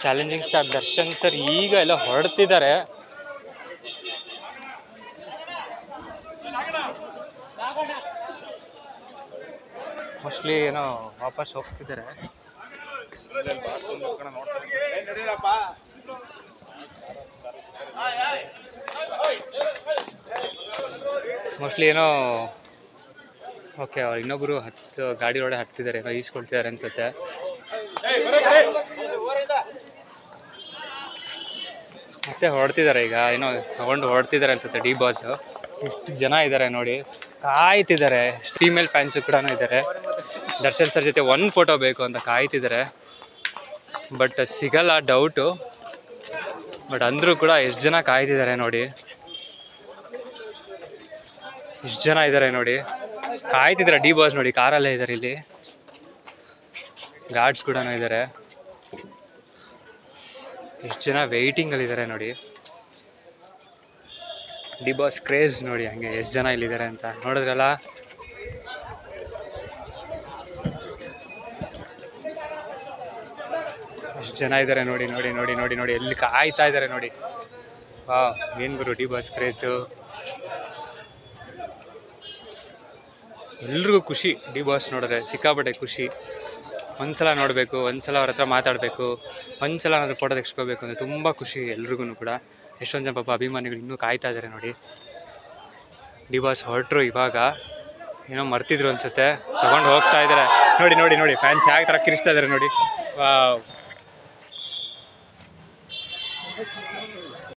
challenging star Darshan sir ಈಗ ಎಲ್ಲ ಹೊರಡ್ತಿದ್ದಾರೆ mostly ಏನೋ ವಾಪಸ್ ಹೋಗ್ತಿದ್ದಾರೆ ಮೋಸ್ಟ್ಲಿ ಏನೋ ಓಕೆ ಅವ್ರು ಇನ್ನೊಬ್ಬರು ಹತ್ತು ಗಾಡಿ ಒಳಗೆ ಹತ್ತಿದ್ದಾರೆ ಏನೋ ಈಸ್ಕೊಳ್ತಿದ್ದಾರೆ ಅನ್ಸುತ್ತೆ ಮತ್ತೆ ಹೊರಡ್ತಿದ್ದಾರೆ ಈಗ ಏನೋ ತಗೊಂಡು ಹೊರಡ್ತಿದ್ದಾರೆ ಅನ್ಸುತ್ತೆ ಡಿ ಬಾಸ್ ಎಷ್ಟು ಜನ ಇದ್ದಾರೆ ನೋಡಿ ಕಾಯ್ತಿದ್ದಾರೆ ಫೀಮೇಲ್ ಫ್ಯಾನ್ಸು ಕೂಡ ಇದ್ದಾರೆ ದರ್ಶನ್ ಸರ್ ಜೊತೆ ಒಂದು ಫೋಟೋ ಬೇಕು ಅಂತ ಕಾಯ್ತಿದ್ದಾರೆ ಬಟ್ ಸಿಗಲ್ಲ ಡೌಟು ಬಟ್ ಅಂದರೂ ಕೂಡ ಎಷ್ಟು ಜನ ಕಾಯ್ತಿದ್ದಾರೆ ನೋಡಿ ಎಷ್ಟು ಜನ ಇದ್ದಾರೆ ನೋಡಿ ಕಾಯ್ತಿದ್ದಾರೆ ಡಿ ಬಾಸ್ ನೋಡಿ ಕಾರಲ್ಲೇ ಇದ್ದಾರೆ ಇಲ್ಲಿ ಗಾರ್ಡ್ಸ್ ಕೂಡ ಇದ್ದಾರೆ ಎಷ್ಟು ಜನ ವೆಯ್ಟಿಂಗಲ್ಲಿ ಇದ್ದಾರೆ ನೋಡಿ ಡಿ ಬಾಸ್ ಕ್ರೇಜ್ ನೋಡಿ ಹಂಗೆ ಎಷ್ಟು ಜನ ಇಲ್ಲಿದ್ದಾರೆ ಅಂತ ನೋಡಿದ್ರಲ್ಲ ಎಷ್ಟು ಜನ ಇದ್ದಾರೆ ನೋಡಿ ನೋಡಿ ನೋಡಿ ನೋಡಿ ನೋಡಿ ಎಲ್ಲಿ ಕಾಯ್ತಾ ಇದ್ದಾರೆ ನೋಡಿ ವಾ ಏನು ಗುರು ಡಿ ಬಾಸ್ ಕ್ರೇಜು ಎಲ್ರಿಗೂ ಖುಷಿ ಡಿ ಬಾಸ್ ನೋಡಿದ್ರೆ ಸಿಕ್ಕಾಪಟ್ಟೆ ಖುಷಿ ಒಂದ್ಸಲ ನೋಡಬೇಕು ಒಂದ್ಸಲ ಅವ್ರ ಹತ್ರ ಮಾತಾಡಬೇಕು ಒಂದ್ಸಲ ಏನಾದ್ರು ಫೋಟೋ ತೆಗೆಸ್ಕೋಬೇಕು ಅಂದರೆ ತುಂಬ ಖುಷಿ ಎಲ್ರಿಗೂ ಕೂಡ ಎಷ್ಟೊಂದು ಜನ ಪಾಪ ಅಭಿಮಾನಿಗಳು ಇನ್ನೂ ಕಾಯ್ತಾ ಇದ್ದಾರೆ ನೋಡಿ ಡಿ ಬಾಸ್ ಹೊರಟ್ರು ಇವಾಗ ಏನೋ ಮರ್ತಿದ್ರು ಅನ್ಸುತ್ತೆ ತಗೊಂಡು ಹೋಗ್ತಾ ಇದ್ದಾರೆ ನೋಡಿ ನೋಡಿ ನೋಡಿ ಫ್ಯಾನ್ಸ್ ಯಾವ ಥರ ಕಿರಿಸ್ತಾ ಇದ್ದಾರೆ ನೋಡಿ ವಾವ್